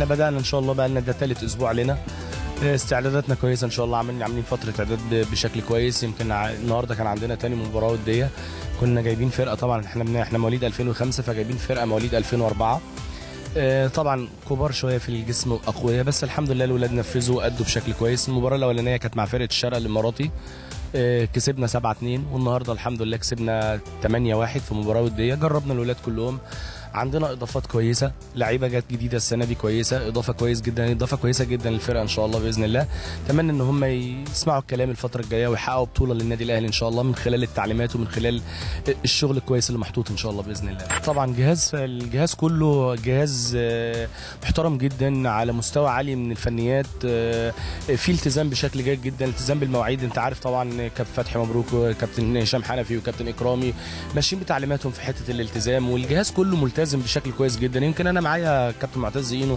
احنا بدانا ان شاء الله بقى لنا ده ثالث اسبوع لنا استعداداتنا كويسه ان شاء الله عاملين عاملين فتره اعداد ب- بشكل كويس يمكن ع- النهارده كان عندنا تاني مباراه وديه كنا جايبين فرقه طبعا احنا بن- احنا مواليد 2005 فجايبين فرقه مواليد 2004 آه، طبعا كبار شويه في الجسم واقوياء بس الحمد لله الولاد نفذوا وادوا بشكل كويس المباراه الاولانيه كانت مع فرقه الشرق الاماراتي آه، كسبنا 7 2 والنهارده الحمد لله كسبنا 8 1 في مباراه وديه جربنا الولاد كلهم عندنا اضافات كويسه لعيبه جت جديده السنه دي كويسه اضافه كويس جدا اضافه كويسه جدا للفرقه ان شاء الله باذن الله اتمنى ان هم يسمعوا الكلام الفتره الجايه ويحققوا بطوله للنادي الاهلي ان شاء الله من خلال التعليمات ومن خلال الشغل الكويس اللي محطوط ان شاء الله باذن الله طبعا جهاز الجهاز كله جهاز آه، محترم جدا على مستوى عالي من الفنيات آه، في التزام بشكل جيد جدا التزام بالمواعيد انت عارف طبعا كابتن فتحي مبروك وكابتن هشام حنفي وكابتن اكرامي ماشيين بتعليماتهم في حته الالتزام والجهاز كله ملتزم بشكل كويس جدا يمكن انا معايا كابتن معتز اينو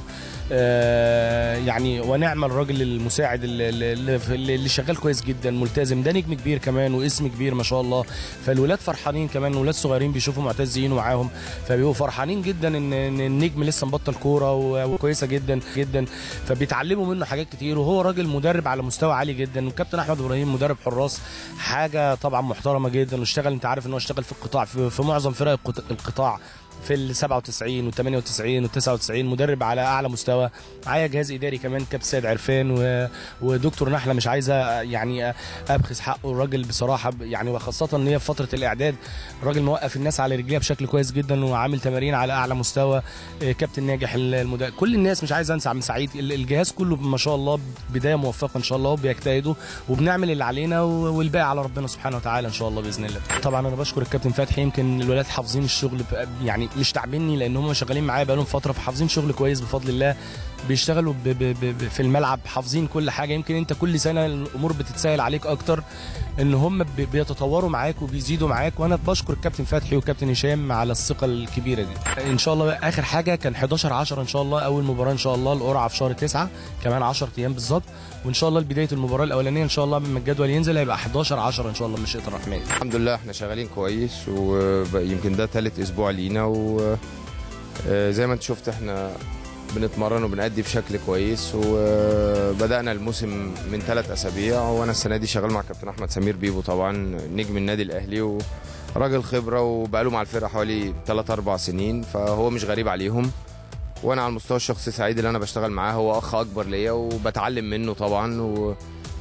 آه، يعني ونعم الراجل المساعد اللي, اللي, اللي شغال كويس جدا ملتزم ده نجم كبير كمان واسم كبير ما شاء الله فالولاد فرحانين كمان ولاد صغيرين بيشوفوا معتز اينو معاهم فبيبقوا فرحانين جدا ان إن النجم لسه مبطل كوره و- وكويسه جدا جدا فبيتعلموا منه حاجات كتير وهو راجل مدرب على مستوى عالي جدا والكابتن احمد ابراهيم مدرب حراس حاجه طبعا محترمه جدا واشتغل انت عارف ان هو اشتغل في القطاع في, في معظم فرق القط- القطاع في ال 97 وال 98 وال 99 مدرب على اعلى مستوى معايا جهاز اداري كمان كابتن سيد عرفان و... ودكتور نحله مش عايزه يعني ابخس حقه الراجل بصراحه ب- يعني وخاصه ان هي في فتره الاعداد الراجل موقف الناس على رجليها بشكل كويس جدا وعامل تمارين على اعلى مستوى آه، كابتن ناجح المدرب كل الناس مش عايز انسى عم سعيد ال- الجهاز كله ما شاء الله بدايه موفقه ان شاء الله وبيجتهدوا وبنعمل اللي علينا و- والباقي على ربنا سبحانه وتعالى ان شاء الله باذن الله طبعا انا بشكر الكابتن فتحي يمكن الولاد حافظين الشغل ب- يعني مش تعبني لان هم شغالين معايا بقالهم فتره فحافظين شغل كويس بفضل الله بيشتغلوا ب ب ب ب في الملعب حافظين كل حاجه يمكن انت كل سنه الامور بتتسهل عليك اكتر ان هم ب- بيتطوروا معاك وبيزيدوا معاك وانا بشكر الكابتن فتحي والكابتن هشام على الثقه الكبيره دي ان شاء الله اخر حاجه كان 11 10 ان شاء الله اول مباراه ان شاء الله القرعه في شهر 9 كمان 10 ايام بالظبط وان شاء الله بدايه المباراه الاولانيه ان شاء الله لما الجدول ينزل هيبقى 11 10 ان شاء الله مش الرحمن الحمد لله احنا شغالين كويس ويمكن ده ثالث اسبوع لينا وزي ما انت شفت احنا بنتمرن وبنأدي بشكل كويس وبدأنا الموسم من ثلاث أسابيع وأنا السنة دي شغال مع كابتن أحمد سمير بيبو طبعا نجم النادي الأهلي وراجل خبرة وبقاله مع الفرقة حوالي 3 أربع سنين فهو مش غريب عليهم وأنا على المستوى الشخصي سعيد اللي أنا بشتغل معاه هو أخ أكبر ليا وبتعلم منه طبعا و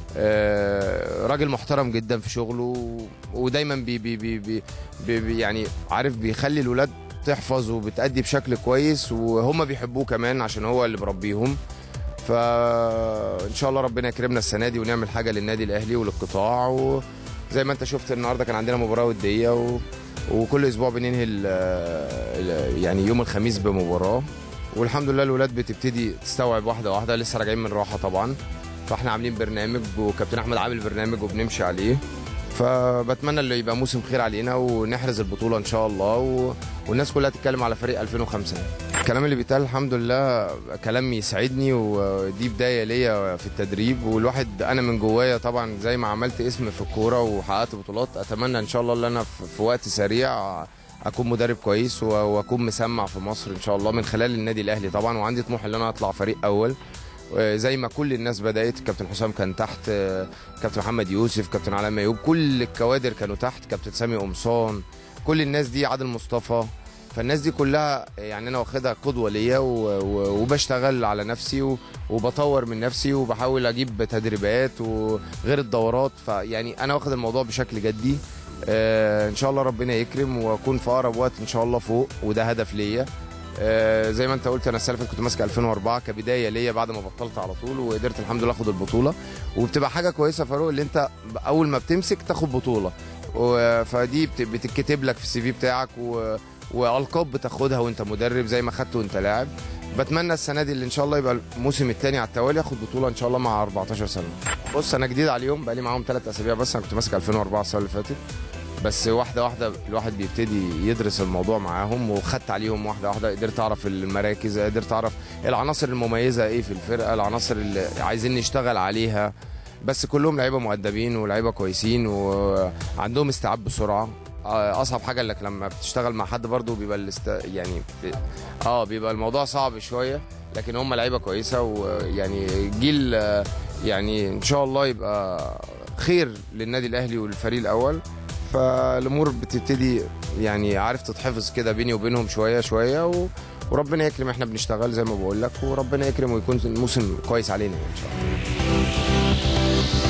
آه، راجل محترم جدا في شغله ودايما بي بي بي بي بي بي يعني عارف بيخلي الولاد تحفظ وبتأدي بشكل كويس وهم بيحبوه كمان عشان هو اللي مربيهم فان شاء الله ربنا يكرمنا السنه دي ونعمل حاجه للنادي الاهلي وللقطاع وزي ما انت شفت النهارده كان عندنا مباراه وديه و... وكل اسبوع بننهي ال... ال- يعني يوم الخميس بمباراه والحمد لله الولاد بتبتدي تستوعب واحده واحده لسه راجعين من راحه طبعا فاحنا عاملين برنامج وكابتن احمد عامل برنامج وبنمشي عليه فبتمنى اللي يبقى موسم خير علينا ونحرز البطوله ان شاء الله و... والناس كلها تتكلم على فريق 2005 الكلام اللي بيتقال الحمد لله كلام يسعدني ودي بدايه ليا في التدريب والواحد انا من جوايا طبعا زي ما عملت اسم في الكوره وحققت بطولات اتمنى ان شاء الله ان انا في في وقت سريع اكون مدرب كويس و- واكون مسمع في مصر ان شاء الله من خلال النادي الاهلي طبعا وعندي طموح ان انا اطلع فريق اول زي ما كل الناس بدات كابتن حسام كان تحت كابتن محمد يوسف كابتن علاء ميوب كل الكوادر كانوا تحت كابتن سامي قمصان كل الناس دي عادل مصطفى فالناس دي كلها يعني انا واخدها قدوه ليا و- و- وبشتغل على نفسي و- وبطور من نفسي وبحاول اجيب تدريبات وغير الدورات فيعني انا واخد الموضوع بشكل جدي آه ان شاء الله ربنا يكرم واكون في اقرب وقت ان شاء الله فوق وده هدف ليا آه زي ما انت قلت انا السنه اللي فاتت كنت ماسك 2004 كبدايه ليا بعد ما بطلت على طول وقدرت الحمد لله اخد البطوله وبتبقى حاجه كويسه يا فاروق اللي انت اول ما بتمسك تاخد بطوله و- فدي بت- بتتكتب لك في السي في بتاعك و... والقاب بتاخدها وانت مدرب زي ما خدت وانت لاعب بتمنى السنه دي اللي ان شاء الله يبقى الموسم الثاني على التوالي اخد بطوله ان شاء الله مع 14 سنه بص انا جديد عليهم بقالي معاهم ثلاث اسابيع بس انا كنت ماسك 2004 السنه اللي فاتت بس واحده واحده الواحد بيبتدي يدرس الموضوع معاهم وخدت عليهم واحده واحده قدرت اعرف المراكز قدرت اعرف العناصر المميزه ايه في الفرقه العناصر اللي عايزين نشتغل عليها بس كلهم لعيبه مؤدبين ولاعيبه كويسين وعندهم استيعاب بسرعه آه، اصعب حاجه انك لما بتشتغل مع حد برضو بيبقى الاست... يعني ب... اه بيبقى الموضوع صعب شويه لكن هم لعيبه كويسه ويعني جيل آه، يعني ان شاء الله يبقى خير للنادي الاهلي والفريق الاول فالامور بتبتدي يعني عارف تتحفظ كده بيني وبينهم شويه شويه و... وربنا يكرم احنا بنشتغل زي ما بقول لك وربنا يكرم ويكون الموسم كويس علينا يعني ان شاء الله